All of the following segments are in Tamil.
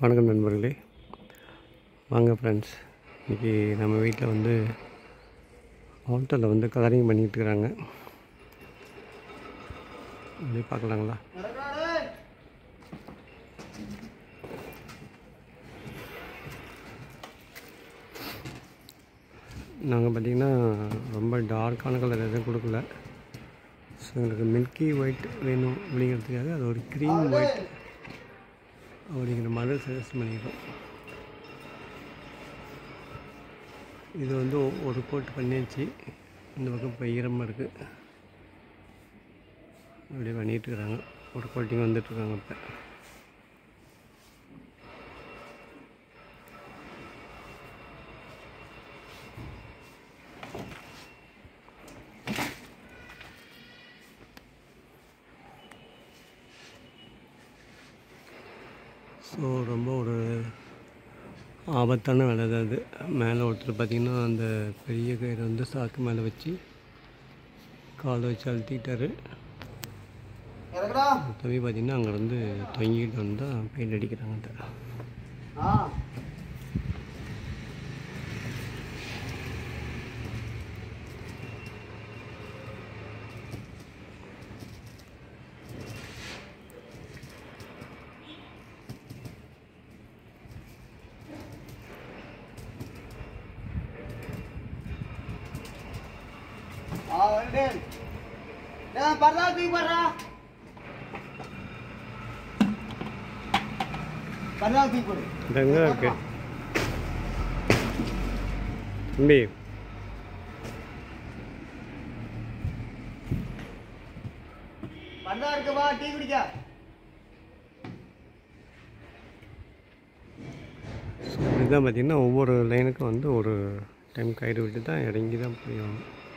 வணக்கம் நண்பர்களே வாங்க ஃப்ரெண்ட்ஸ் இன்றைக்கி நம்ம வீட்டில் வந்து ஹோட்டலில் வந்து கலரிங் பண்ணிகிட்டு இருக்கிறாங்க அப்படியே பார்க்கலாங்களா நாங்கள் பார்த்திங்கன்னா ரொம்ப டார்க்கான கலர் எதுவும் கொடுக்கல ஸோ எங்களுக்கு மில்கி ஒயிட் வேணும் அப்படிங்கிறதுக்காக அது ஒரு க்ரீம் ஒயிட் அப்படிங்கிற மாதிரி சஜஸ்ட் பண்ணிக்கிறோம் இது வந்து ஒ- ஒரு கோட் பண்ணியாச்சு இந்த பக்கம் இப்போ ஈரமாக இருக்குது அப்படியே பண்ணிகிட்டு இருக்கிறாங்க ஒரு கோட்டிங் வந்துட்டுருக்காங்க இப்போ ஸோ ரொம்ப ஒரு ஆபத்தான வேலை தான் அது மேலே ஒருத்தர் பார்த்திங்கன்னா அந்த பெரிய கயிறு வந்து சாக்கு மேலே வச்சு காலை வச்சு அழுத்திக்கிட்டாரு இறக்குடா தம்பி பார்த்திங்கன்னா அங்கேருந்து தொங்கிக்கிட்டு வந்து தான் பெயிண்ட் அடிக்கிறாங்க ஆ ஆ வரேன் டேய் பரதா தூக்கி போடுறா பரதா தூக்கி போடு இது எங்கே இருக்கு தம்பி பரதா இருக்கு வா டீ குடிக்க ஸோ இதுதான் பார்த்திங்கன்னா ஒவ்வொரு லைனுக்கும் வந்து ஒரு டைம் கயிறு விட்டு தான் இறங்கி தான் போயும்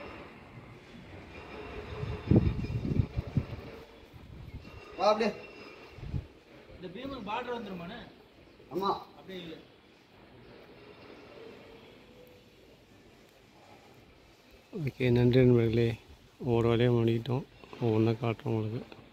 வா அப்படியே இந்த பீமுக்கு பார்டர் வந்துருமாண்ணே ஆமா அப்படியே இல்லை ஓகே நன்றி நண்பர்களே ஒவ்வொரு வேலையும் முடிக்கிட்டோம் ஒவ்வொன்றா காட்டுறோம் உங்களுக்கு